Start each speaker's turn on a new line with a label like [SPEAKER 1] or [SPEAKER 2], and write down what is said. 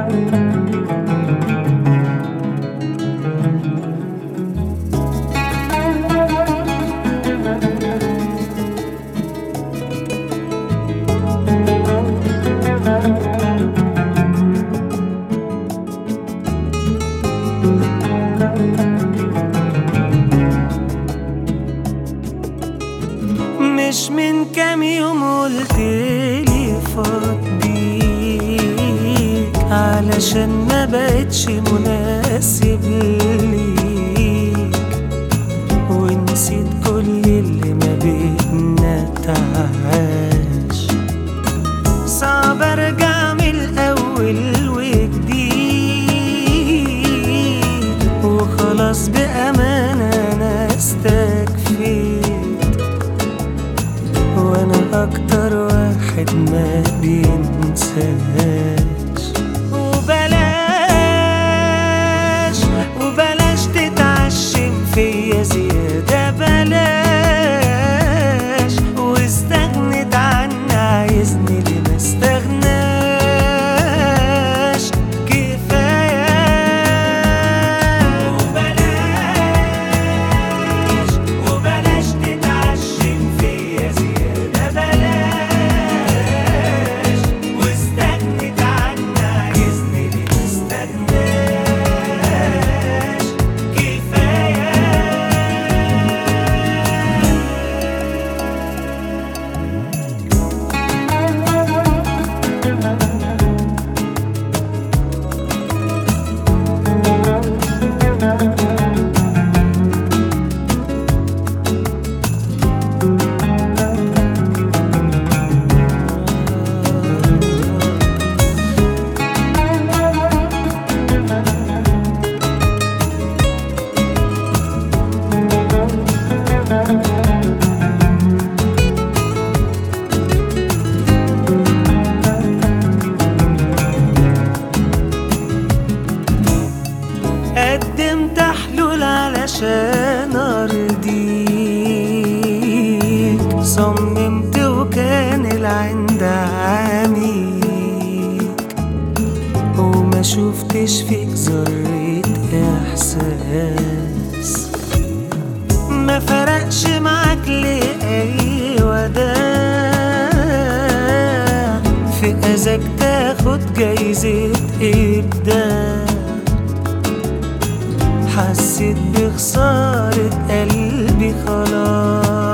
[SPEAKER 1] مش من كام يوم قلتلي فضيك علشان ما بقتش مناسب ليك ونسيت كل اللي ما بينا تعاش صعب ارجع من الاول وجديد وخلاص بامانه انا استكفيت وانا اكتر واحد ما بينساش وبلاش وبلاش تتعشم فيا زيادة بلاش واستغنت عني عايزني ليه ما استغناش كفاية وبلاش وبلاش تتعشم فيا زيادة بلاش واستغنت عني عايزني ليه ما استغناش كفاية قدمت حلول علشان ارضيك صممت وكان العند عميك وما شفتش فيك ذرة احساس ما فرقش معاك ليه اي وداع في اذاك تاخد جايزة ابداع حسيت بخسارة قلبي خلاص